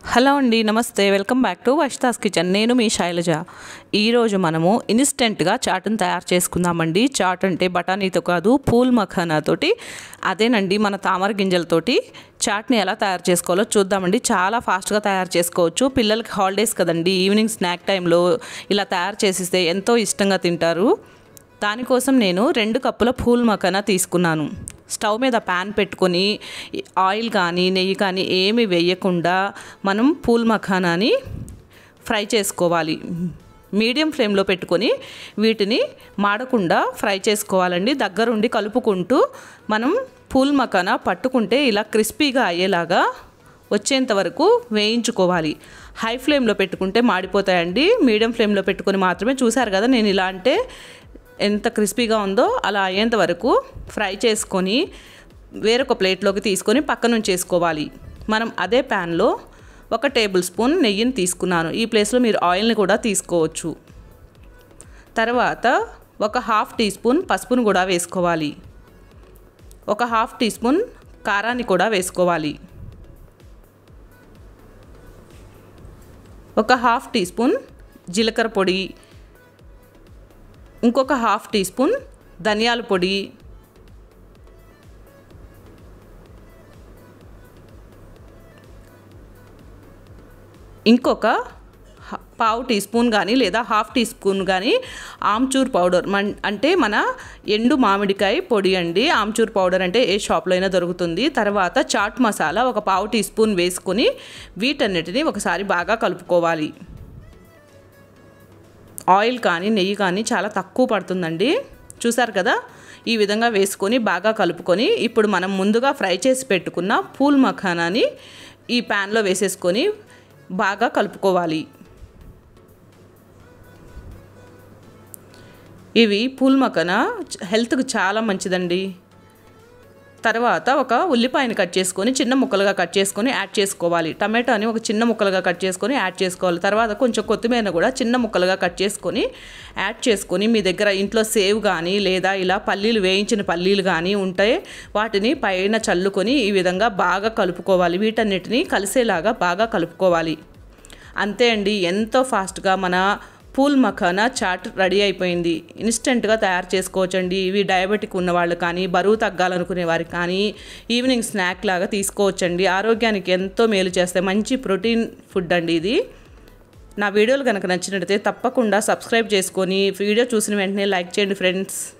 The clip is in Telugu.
హలో అండి నమస్తే welcome back to Varshitha's kitchen నేను మీ శైలజ ఈరోజు మనము ఇన్స్టెంట్గా చాటును తయారు చేసుకుందామండి చాట్ అంటే బఠానీతో కాదు పూల్ మఖానాతోటి అదేనండి మన తామర గింజలతోటి చాట్ని ఎలా తయారు చేసుకోవాలో చూద్దామండి చాలా ఫాస్ట్గా తయారు చేసుకోవచ్చు పిల్లలకి హాలిడేస్ కదండి ఈవినింగ్ స్నాక్ టైంలో ఇలా తయారు చేసిస్తే ఎంతో ఇష్టంగా తింటారు దానికోసం నేను రెండు కప్పుల పూల్ మఖానా తీసుకున్నాను స్టవ్ మీద ప్యాన్ పెట్టుకొని ఆయిల్ కానీ నెయ్యి కానీ ఏమి వేయకుండా మనం పూల్ మఖానాని ఫ్రై చేసుకోవాలి మీడియం ఫ్లేమ్లో పెట్టుకొని వీటిని మాడకుండా ఫ్రై చేసుకోవాలండి దగ్గరుండి కలుపుకుంటూ మనం పూల్ మఖానా పట్టుకుంటే ఇలా క్రిస్పీగా అయ్యేలాగా వచ్చేంత వరకు వేయించుకోవాలి హై ఫ్లేమ్లో పెట్టుకుంటే మాడిపోతాయండి మీడియం ఫ్లేమ్లో పెట్టుకొని మాత్రమే చూసారు కదా నేను ఇలా అంటే ఎంత క్రిస్పీగా ఉందో అలా అయ్యేంత వరకు ఫ్రై చేసుకొని వేరొక ప్లేట్లోకి తీసుకొని పక్కన ఉంచేసుకోవాలి మనం అదే ప్యాన్లో ఒక టేబుల్ స్పూన్ నెయ్యిని తీసుకున్నాను ఈ ప్లేస్లో మీరు ఆయిల్ని కూడా తీసుకోవచ్చు తర్వాత ఒక హాఫ్ టీ స్పూన్ పసుపును కూడా వేసుకోవాలి ఒక హాఫ్ టీ స్పూన్ కారాన్ని కూడా వేసుకోవాలి ఒక హాఫ్ టీ స్పూన్ జీలకర్ర పొడి ఇంకొక హాఫ్ టీ స్పూన్ ధనియాల పొడి ఇంకొక పావు టీ స్పూన్ కానీ లేదా హాఫ్ టీ స్పూన్ కానీ ఆమ్చూర్ పౌడర్ మన్ అంటే మన ఎండు మామిడికాయ పొడి అండి ఆమ్చూర్ పౌడర్ అంటే ఏ షాప్లో అయినా దొరుకుతుంది తర్వాత చాట్ మసాలా ఒక పావు టీ స్పూన్ వేసుకొని వీటన్నిటిని ఒకసారి బాగా కలుపుకోవాలి ఆయిల్ కానీ నెయ్యి కానీ చాలా తక్కువ పడుతుందండి చూసారు కదా ఈ విధంగా వేసుకొని బాగా కలుపుకొని ఇప్పుడు మనం ముందుగా ఫ్రై చేసి పెట్టుకున్న పూల్ మఖానాని ఈ ప్యాన్లో వేసేసుకొని బాగా కలుపుకోవాలి ఇవి పూల్ మఖానా హెల్త్కి చాలా మంచిదండి తర్వాత ఒక ఉల్లిపాయని కట్ చేసుకొని చిన్న ముక్కలుగా కట్ చేసుకొని యాడ్ చేసుకోవాలి టమాటాని ఒక చిన్న ముక్కలుగా కట్ చేసుకొని యాడ్ చేసుకోవాలి తర్వాత కొంచెం కొత్తిమీర కూడా చిన్న ముక్కలుగా కట్ చేసుకొని యాడ్ చేసుకొని మీ దగ్గర ఇంట్లో సేవ్ కానీ లేదా ఇలా పల్లీలు వేయించిన పల్లీలు కానీ ఉంటే వాటిని పైన చల్లుకొని ఈ విధంగా బాగా కలుపుకోవాలి వీటన్నిటిని కలిసేలాగా బాగా కలుపుకోవాలి అంతే అండి ఎంతో ఫాస్ట్గా మన పూల్ మఖానా చాట్ రెడీ అయిపోయింది ఇన్స్టెంట్గా తయారు చేసుకోవచ్చండి ఇవి డయాబెటిక్ ఉన్న వాళ్ళు కానీ బరువు తగ్గాలనుకునే వారికి కానీ ఈవినింగ్ స్నాక్ లాగా తీసుకోవచ్చండి ఆరోగ్యానికి ఎంతో మేలు చేస్తాయి మంచి ప్రోటీన్ ఫుడ్ అండి ఇది నా వీడియోలు కనుక నచ్చినట్లయితే తప్పకుండా సబ్స్క్రైబ్ చేసుకొని వీడియో చూసిన వెంటనే లైక్ చేయండి ఫ్రెండ్స్